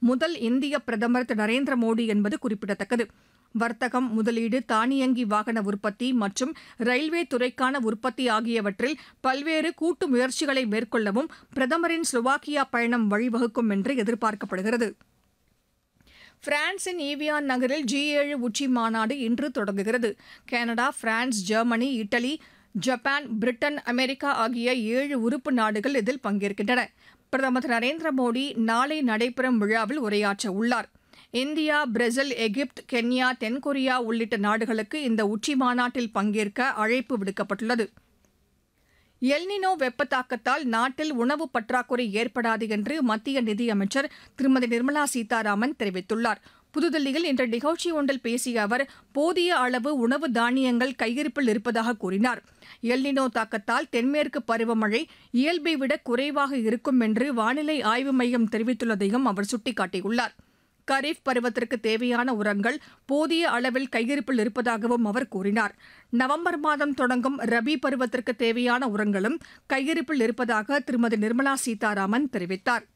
முதல் இந்திய பிரதமர் திரு நரேந்திர மோடி என்பது குறிப்பிடத்தக்கது வர்த்தகம் முதலீடு தானியங்கி வாகன உற்பத்தி மற்றும் ரயில்வே துறைக்கான உற்பத்தி ஆகியவற்றில் பல்வேறு கூட்டு முயற்சிகளை மேற்கொள்ளவும் பிரதமரின் ஸ்லோவாக்கியா பயணம் வழிவகுக்கும் என்று எதிர்பார்க்கப்படுகிறது பிரான்சின் ஈவியான் நகரில் ஜி ஏழு உச்சி மாநாடு இன்று தொடங்குகிறது Canada France Germany Italy Japan Britain America ஆகிய ஏழு உறுப்பு நாடுகள் இதில் பங்கேற்கின்றன பிரதமர் திரு நரேந்திர மோடி நாளை நடைபெறும் விழாவில் உரையாற்ற உள்ளார் இந்தியா பிரேசில் எகிப்து கென்யா தென்கொரியா உள்ளிட்ட நாடுகளுக்கு இந்த உச்சி மாநாட்டில் பங்கேற்க அழைப்பு விடுக்கப்பட்டுள்ளது எல்னினோ வெப்ப தாக்கத்தால் நாட்டில் உணவு பற்றாக்குறை ஏற்படாது என்று மத்திய நிதியமைச்சர் திருமதி நிர்மலா சீதாராமன் தெரிவித்துள்ளார் புதுதில்லியில் இன்று நிகழ்ச்சி ஒன்றில் பேசிய அவர் போதிய அளவு உணவு தானியங்கள் கையிருப்பில் இருப்பதாக கூறினார் எல்னினோ தாக்கத்தால் தென்மேற்கு பருவமழை இயல்பை விட குறைவாக இருக்கும் என்று வானிலை ஆய்வு மையம் தெரிவித்துள்ளதையும் அவர் சுட்டிக்காட்டியுள்ளார் கரீஃப் பருவத்திற்கு தேவையான உரங்கள் போதிய அளவில் கையிருப்பில் இருப்பதாகவும் அவர் கூறினார் நவம்பர் மாதம் தொடங்கும் ரபி பருவத்திற்கு தேவையான உரங்களும் கையிருப்பில் இருப்பதாக திருமதி நிர்மலா சீதாராமன் தெரிவித்தார்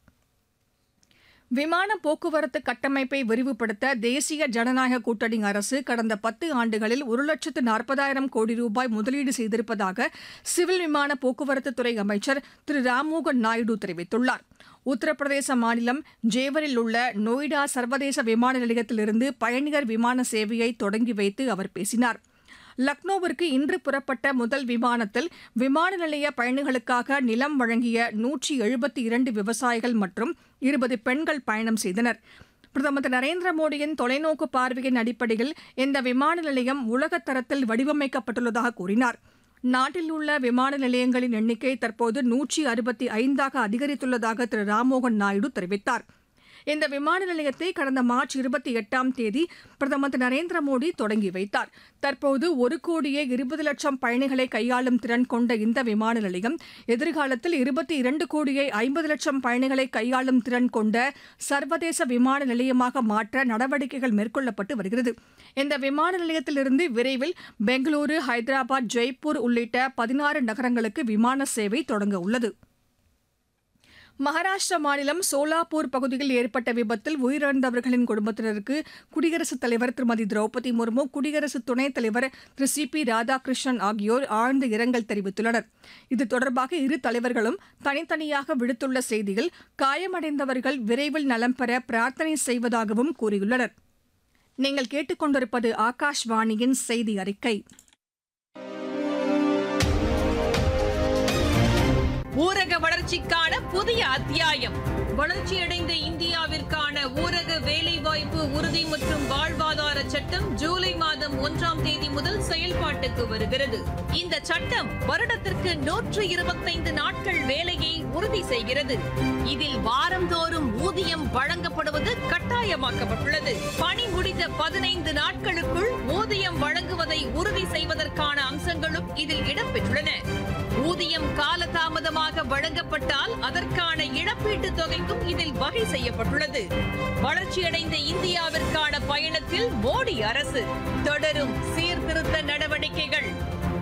விமான போக்குவரத்து கட்டமைப்பை விரிவுபடுத்த தேசிய ஜனநாயக கூட்டணி அரசு கடந்த பத்து ஆண்டுகளில் ஒரு லட்சத்து நாற்பதாயிரம் கோடி ரூபாய் முதலீடு செய்திருப்பதாக சிவில் விமான போக்குவரத்துத்துறை அமைச்சர் திரு ராம்மோகன் நாயுடு தெரிவித்துள்ளார் உத்தரப்பிரதேச மாநிலம் ஜேவரில் உள்ள நொய்டா சர்வதேச விமான நிலையத்திலிருந்து பயணியர் விமான சேவையை தொடங்கி வைத்து அவர் பேசினார் லக்னோவிற்கு இன்று புறப்பட்ட முதல் விமானத்தில் விமான நிலைய பயணிகளுக்காக நிலம் வழங்கிய நூற்றி எழுபத்தி இரண்டு விவசாயிகள் மற்றும் இருபது பெண்கள் பயணம் செய்தனர் பிரதமர் திரு நரேந்திர மோடியின் தொலைநோக்கு பார்வையின் அடிப்படையில் இந்த விமான நிலையம் உலகத் தரத்தில் வடிவமைக்கப்பட்டுள்ளதாக கூறினார் நாட்டில் உள்ள விமான நிலையங்களின் எண்ணிக்கை தற்போது நூற்றி அறுபத்தி ஐந்தாக அதிகரித்துள்ளதாக திரு ராம்மோகன் நாயுடு தெரிவித்தார் இந்த விமான நிலையத்தை கடந்த மார்ச் இருபத்தி எட்டாம் தேதி பிரதமர் திரு நரேந்திர மோடி தொடங்கி வைத்தார் தற்போது ஒரு கோடியே இருபது லட்சம் பயணிகளை கையாளும் திறன் கொண்ட இந்த விமான நிலையம் எதிர்காலத்தில் இருபத்தி இரண்டு கோடியே ஐம்பது லட்சம் பயணிகளை கையாளும் திறன் கொண்ட சர்வதேச விமான நிலையமாக மாற்ற நடவடிக்கைகள் மேற்கொள்ளப்பட்டு வருகிறது இந்த விமான நிலையத்திலிருந்து விரைவில் பெங்களூரு ஹைதராபாத் ஜெய்ப்பூர் உள்ளிட்ட பதினாறு நகரங்களுக்கு விமான சேவை தொடங்க உள்ளது மகாராஷ்டிரா மாநிலம் சோலாப்பூர் பகுதியில் ஏற்பட்ட விபத்தில் உயிரிழந்தவர்களின் குடும்பத்தினருக்கு குடியரசுத் தலைவர் திருமதி திரௌபதி முர்மு குடியரசு துணைத் தலைவர் திரு சி பி ராதாகிருஷ்ணன் ஆகியோர் ஆழ்ந்த இரங்கல் தெரிவித்துள்ளனர் இது தொடர்பாக இரு தலைவர்களும் தனித்தனியாக விடுத்துள்ள செய்தியில் காயமடைந்தவர்கள் விரைவில் நலம் பெற பிரார்த்தனை செய்வதாகவும் கூறியுள்ளனர் நீங்கள் கேட்டுக்கொண்டிருப்பது ஆகாஷ்வாணியின் செய்தி அறிக்கை ஊரக வளர்ச்சிக்கான புதிய அத்தியாயம் வளர்ச்சியடைந்த இந்தியாவிற்கான ஊரக வேலைவாய்ப்பு உறுதி மற்றும் வாழ்வாதார சட்டம் ஜூலை மாதம் ஒன்றாம் தேதி முதல் செயல்பாட்டுக்கு வருகிறது இந்த சட்டம் வருடத்திற்கு நூற்று இருபத்தைந்து நாட்கள் வேலையை உறுதி செய்கிறது இதில் வாரந்தோறும் ஊதியம் வழங்கப்படுவது கட்டாயமாக்கப்பட்டுள்ளது பணி முடிந்த பதினைந்து நாட்களுக்குள் ஊதியம் வழங்குவதை உறுதி செய்வதற்கான அம்சங்களும் இதில் இடம்பெற்றுள்ளன ஊதியம் காலதாமதமாக வழங்கப்பட்டால் அதற்கான இழப்பீட்டுத் தொகைக்கும் இதில் வகை செய்யப்பட்டுள்ளது வளர்ச்சியடைந்த இந்தியாவிற்கான பயணத்தில் மோடி அரசு தொடரும் சீர்திருத்த நடவடிக்கைகள்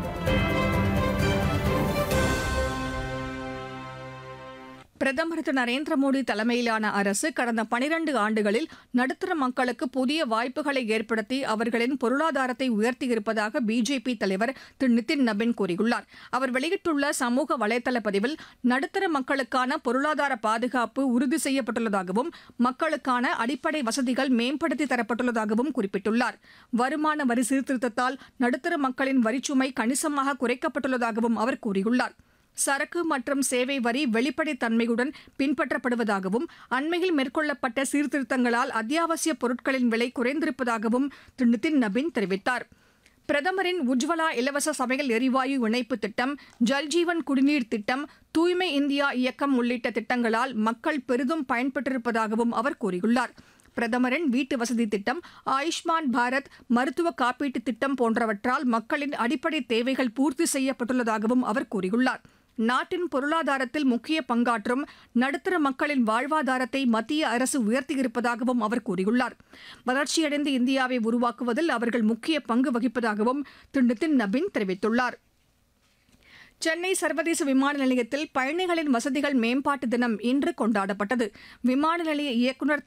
பிரதமர் திரு நரேந்திர மோடி தலைமையிலான அரசு கடந்த பனிரண்டு ஆண்டுகளில் நடுத்தர மக்களுக்கு புதிய வாய்ப்புகளை ஏற்படுத்தி அவர்களின் பொருளாதாரத்தை உயர்த்தியிருப்பதாக பிஜேபி தலைவர் திரு நிதின் நபின் கூறியுள்ளார் அவர் வெளியிட்டுள்ள சமூக வலைதள பதிவில் நடுத்தர மக்களுக்கான பொருளாதார பாதுகாப்பு உறுதி செய்யப்பட்டுள்ளதாகவும் மக்களுக்கான அடிப்படை வசதிகள் மேம்படுத்தி தரப்பட்டுள்ளதாகவும் குறிப்பிட்டுள்ளார் வருமான வரி சீர்திருத்தத்தால் நடுத்தர மக்களின் வரிச்சுமை கணிசமாக குறைக்கப்பட்டுள்ளதாகவும் அவர் கூறியுள்ளார் சரக்கு மற்றும் சேவை வரி வெளிப்படைத்தன்மையுடன் பின்பற்றப்படுவதாகவும் அண்மையில் மேற்கொள்ளப்பட்ட சீர்திருத்தங்களால் அத்தியாவசிய பொருட்களின் விலை குறைந்திருப்பதாகவும் திரு நிதின் நபின் தெரிவித்தார் பிரதமரின் உஜ்வலா இலவச சமையல் எரிவாயு இணைப்பு திட்டம் ஜல்ஜீவன் குடிநீர் திட்டம் தூய்மை இந்தியா இயக்கம் உள்ளிட்ட திட்டங்களால் மக்கள் பெரிதும் பயன்பெற்றிருப்பதாகவும் அவர் கூறியுள்ளார் பிரதமரின் வீட்டு வசதி திட்டம் ஆயுஷ்மான் பாரத் மருத்துவ காப்பீட்டு திட்டம் போன்றவற்றால் மக்களின் அடிப்படை தேவைகள் பூர்த்தி செய்யப்பட்டுள்ளதாகவும் அவர் கூறியுள்ளார் நாட்டின் பொருளாதாரத்தில் முக்கிய பங்காற்றும் நடுத்தர மக்களின் வாழ்வாதாரத்தை மத்திய அரசு உயர்த்தியிருப்பதாகவும் அவர் கூறியுள்ளார் வளர்ச்சியடைந்த இந்தியாவை உருவாக்குவதில் அவர்கள் முக்கிய பங்கு வகிப்பதாகவும் திரு நிதின் நபின் தெரிவித்துள்ளார் சென்னை சர்வதேச விமான நிலையத்தில் பயணிகளின் வசதிகள் மேம்பாட்டு தினம் இன்று கொண்டாடப்பட்டது விமான நிலைய இயக்குநர்